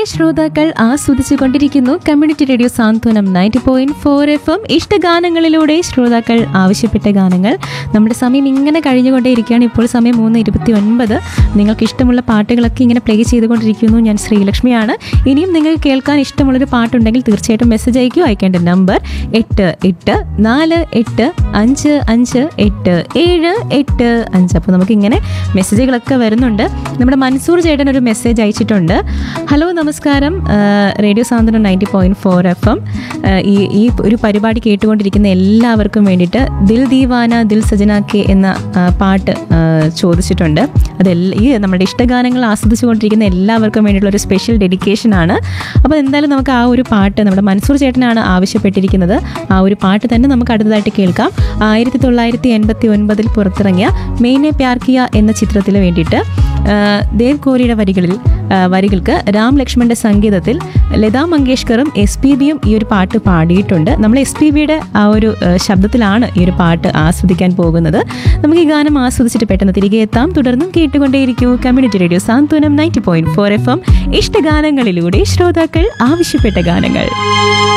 ശ്രോതാക്കൾ ആസ്വദിച്ചു കൊണ്ടിരിക്കുന്നു community radio Santhwanam ninety point four F M ഇഷ്ടഗാനങ്ങളിലൂടെ ശ്രോതാക്കൾ ആവശ്യപ്പെട്ട ഗാനങ്ങൾ നമ്മുടെ സമയം ഇങ്ങനെ കഴിഞ്ഞുകൊണ്ടേയിരിക്കുകയാണ് ഇപ്പോൾ സമയം മൂന്ന് ഇരുപത്തി ഒൻപത് നിങ്ങൾക്ക് ഇഷ്ടമുള്ള പാട്ടുകളൊക്കെ ഇങ്ങനെ പ്ലേ ചെയ്തുകൊണ്ടിരിക്കുന്നു ഞാൻ ശ്രീലക്ഷ്മിയാണ് ഇനിയും നിങ്ങൾക്ക് കേൾക്കാൻ ഇഷ്ടമുള്ളൊരു പാട്ടുണ്ടെങ്കിൽ തീർച്ചയായിട്ടും മെസ്സേജ് അയക്കൂ അയക്കേണ്ട നമ്പർ എട്ട് എട്ട് നാല് എട്ട് അഞ്ച് അഞ്ച് എട്ട് ഏഴ് എട്ട് അഞ്ച് അപ്പോൾ നമുക്കിങ്ങനെ മെസ്സേജുകളൊക്കെ വരുന്നുണ്ട് നമ്മുടെ മൻസൂർ ചേട്ടൻ ഒരു മെസ്സേജ് അയച്ചിട്ടുണ്ട് ഹലോ നമസ്കാരം ആ, radio Santhwanam ninety point four F M ഈ ഈ ഒരു പരിപാടി കേട്ടുകൊണ്ടിരിക്കുന്ന എല്ലാവർക്കും വേണ്ടിയിട്ട് ദിൽ ദീവാന ദിൽ സജനാക്കെ എന്ന ആ, പാട്ട് ആ, ചോദിച്ചിട്ടുണ്ട് അതെല്ലാം ഈ നമ്മുടെ ഇഷ്ടഗാനങ്ങൾ ആസ്വദിച്ചുകൊണ്ടിരിക്കുന്ന എല്ലാവർക്കും വേണ്ടിയിട്ടുള്ള ഒരു സ്പെഷ്യൽ ഡെഡിക്കേഷൻ ആണ് അപ്പോൾ എന്തായാലും നമുക്ക് ആ ഒരു പാട്ട് നമ്മുടെ മൻസൂർ ചേട്ടനാണ് ആവശ്യപ്പെട്ടിരിക്കുന്നത് ആ ഒരു പാട്ട് തന്നെ നമുക്ക് അടുത്തതായിട്ട് കേൾക്കാം ആയിരത്തി തൊള്ളായിരത്തി എൺപത്തി ഒൻപതിൽ പുറത്തിറങ്ങിയ മെയിനെ പ്യാർക്കിയ എന്ന ചിത്രത്തിന് വേണ്ടിയിട്ട് ആ, ദേവ് കോരിയുടെ വരികളിൽ ആ, വരികൾക്ക് രാം ലക്ഷ്മണന്റെ സംഗീതത്തിൽ ലതാ മങ്കേഷ്കറും എസ് പി ബിയും ഈ ഒരു പാട്ട് പാടിയിട്ടുണ്ട് നമ്മൾ എസ് പി ബിയുടെ ആ ഒരു ആ, ശബ്ദത്തിലാണ് ഈ ഒരു പാട്ട് ആസ്വദിക്കാൻ പോകുന്നത് നമുക്ക് ഈ ഗാനം ആസ്വദിച്ചിട്ട് പെട്ടെന്ന് തിരികെ എത്താം തുടർന്നും കേട്ടുകൊണ്ടേയിരിക്കൂ community radio Santhwanam ninety point four F M ഇഷ്ടഗാനങ്ങളിലൂടെ ശ്രോതാക്കൾ ആവശ്യപ്പെട്ട ഗാനങ്ങൾ